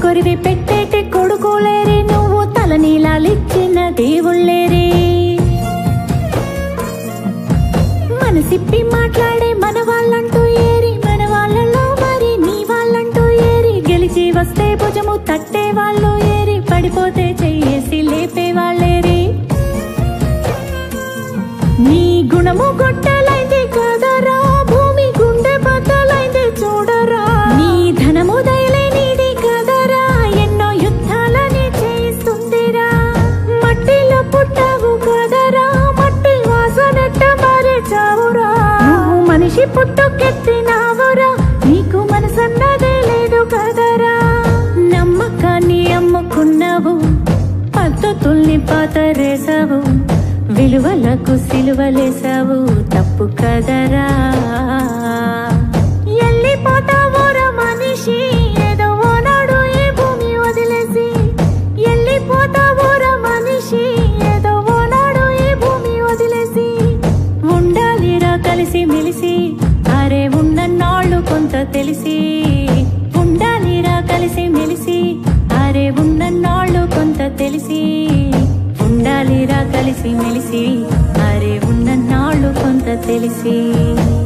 కొరివి పెట్టేటి కొడుకులేరి నువ్వు తలనీలాలిచ్చిన దేవుళ్ళేరి మనసిప్పి మాట్లాడే మన వాళ్ళంటూ ఏరి మన వాళ్ళలో మరి నీ వాళ్ళంటూ ఏరి గెలిచి వస్తే భుజము తట్టే వాళ్ళు ఏరి పడిపోతే చెయ్యేసి లేపే వాళ్ళేరి నీ గుణము గొట్టలైంది కదరా భూమి గుండె బద్దలైంది చూడరా నీ ధనము దయలేనిది కదరా ఎన్నో యుద్ధాలని చేస్తుందిరా మట్టిలో పుట్టావు కదరా మట్టి వాసనట్ట మారే చావురా నువ్వు మనిషి పుట్టుకెత్తినావురా నీకు మనసన్నదే లేదు కదరా నమ్మకాన్ని అమ్ముకున్నావు పద్ధతుల్ని పాతరేసావు విలువలకు సిలువలేసావు తప్పు కదరా ఎల్లిపోతావురా మనిషి ఏదో ఓనాడు ఈ భూమి వదిలేసి ఎల్లిపోతావురా మనిషి ఏదో ఓనాడు ఈ భూమి వదిలేసి ఉండాలిరా కలిసి మెలిసి అరే ఉన్న నాళ్ళు కొంత తెలిసి ఉండాలిరా కలిసి మెలిసి అరే ఉన్న నాళ్ళు కొంత తెలిసి ఉండాలిరా కలిసి మెలిసి అరే ఉన్న నాళ్ళు కొంత తెలిసి